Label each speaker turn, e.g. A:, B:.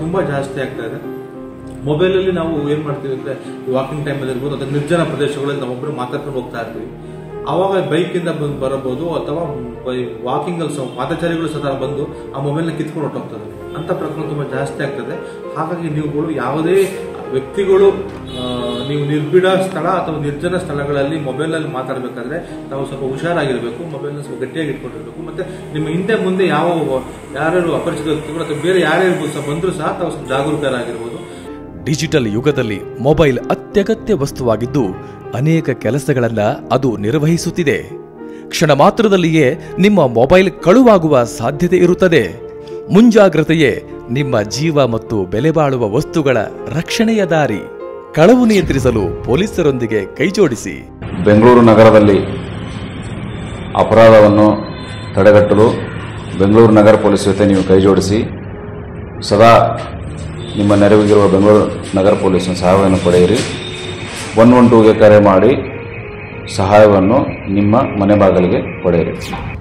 A: ತುಂಬಾ ಜಾಸ್ತಿ ಆಗ್ತಾ ಇದೆ ಮೊಬೈಲಲ್ಲಿ ನಾವು ಏನ್ ಮಾಡ್ತೀವಿ ಅಂದ್ರೆ ವಾಕಿಂಗ್ ಟೈಮಲ್ಲಿ ಇರ್ಬೋದು ಅಥವಾ ನಿರ್ಜನ ಪ್ರದೇಶಗಳಲ್ಲಿ ನಾವೊಬ್ಬರು ಮಾತಾಡ್ಕೊಂಡು ಹೋಗ್ತಾ ಇರ್ತೀವಿ ಅವಾಗ ಬೈಕಿಂದ ಬಂದು ಬರಬಹುದು ಅಥವಾ ವಾಕಿಂಗ್ ಅಲ್ಲಿ ಸಹ ಪಾದಚಾರಿಗಳು ಸದಾ ಬಂದು ಆ ಮೊಬೈಲ್ನ ಕಿತ್ಕೊಂಡು ಹೊಟ್ಟೋಗ್ತದೆ ಅಂತ ಪ್ರಕರಣ ತುಂಬಾ ಜಾಸ್ತಿ ಆಗ್ತದೆ ಹಾಗಾಗಿ ನೀವುಗಳು ಯಾವುದೇ ವ್ಯಕ್ತಿಗಳು ಆ, ನೀವು ನಿರ್ಬಿಡ ಸ್ಥಳ ಅಥವಾ ನಿರ್ಜನ ಸ್ಥಳಗಳಲ್ಲಿ ಮೊಬೈಲಲ್ಲಿ ಮಾತಾಡಬೇಕಾದ್ರೆ ತಾವು ಸ್ವಲ್ಪ ಹುಷಾರಾಗಿರ್ಬೇಕು ಮೊಬೈಲ್ನ ಸ್ವಲ್ಪ ಗಟ್ಟಿಯಾಗಿ ಇಟ್ಕೊಂಡಿರ್ಬೇಕು ಮತ್ತೆ ನಿಮ್ಮ ಹಿಂದೆ ಮುಂದೆ ಯಾವ ಯಾರ್ಯಾರು ಅಪರಿಚಿತ ವ್ಯಕ್ತಿಗಳು ಅಥವಾ ಬೇರೆ ಯಾರ್ಯಾರು ಸಹ ಬಂದರೂ ಸಹ ತಾವು ಸ್ವಲ್ಪ ಜಾಗರೂಕರಾಗಿರ್ಬೋದು
B: ಡಿಜಿಟಲ್ ಯುಗದಲ್ಲಿ ಮೊಬೈಲ್ ಅತ್ಯಗತ್ಯ ವಸ್ತುವಾಗಿದ್ದು ಅನೇಕ ಕೆಲಸಗಳನ್ನ ಅದು ನಿರ್ವಹಿಸುತ್ತಿದೆ ಕ್ಷಣ ಮಾತ್ರದಲ್ಲಿಯೇ ನಿಮ್ಮ ಮೊಬೈಲ್ ಕಳುವಾಗುವ ಸಾಧ್ಯತೆ ಇರುತ್ತದೆ ಮುಂಜಾಗ್ರತೆಯೇ ನಿಮ್ಮ ಜೀವ ಮತ್ತು ಬೆಲೆ ಬಾಳುವ ವಸ್ತುಗಳ ರಕ್ಷಣೆಯ ದಾರಿ ಕಳವು ನಿಯಂತ್ರಿಸಲು ಪೊಲೀಸರೊಂದಿಗೆ ಕೈಜೋಡಿಸಿ
C: ಬೆಂಗಳೂರು ನಗರದಲ್ಲಿ ಅಪರಾಧವನ್ನು ತಡೆಗಟ್ಟಲು ಬೆಂಗಳೂರು ನಗರ ಪೊಲೀಸ್ ಜೊತೆ ನೀವು ಕೈಜೋಡಿಸಿ ಸದಾ ನಿಮ್ಮ ನೆರವಿಗಿರುವ ಬೆಂಗಳೂರು ನಗರ ಪೊಲೀಸ್ನ ಸಹಾಯವನ್ನು ಪಡೆಯಿರಿ ಒನ್ ಒನ್ ಟೂಗೆ ಕರೆ ಮಾಡಿ ಸಹಾಯವನ್ನು ನಿಮ್ಮ ಮನೆ ಬಾಗಿಲಿಗೆ ಪಡೆಯಿರಿ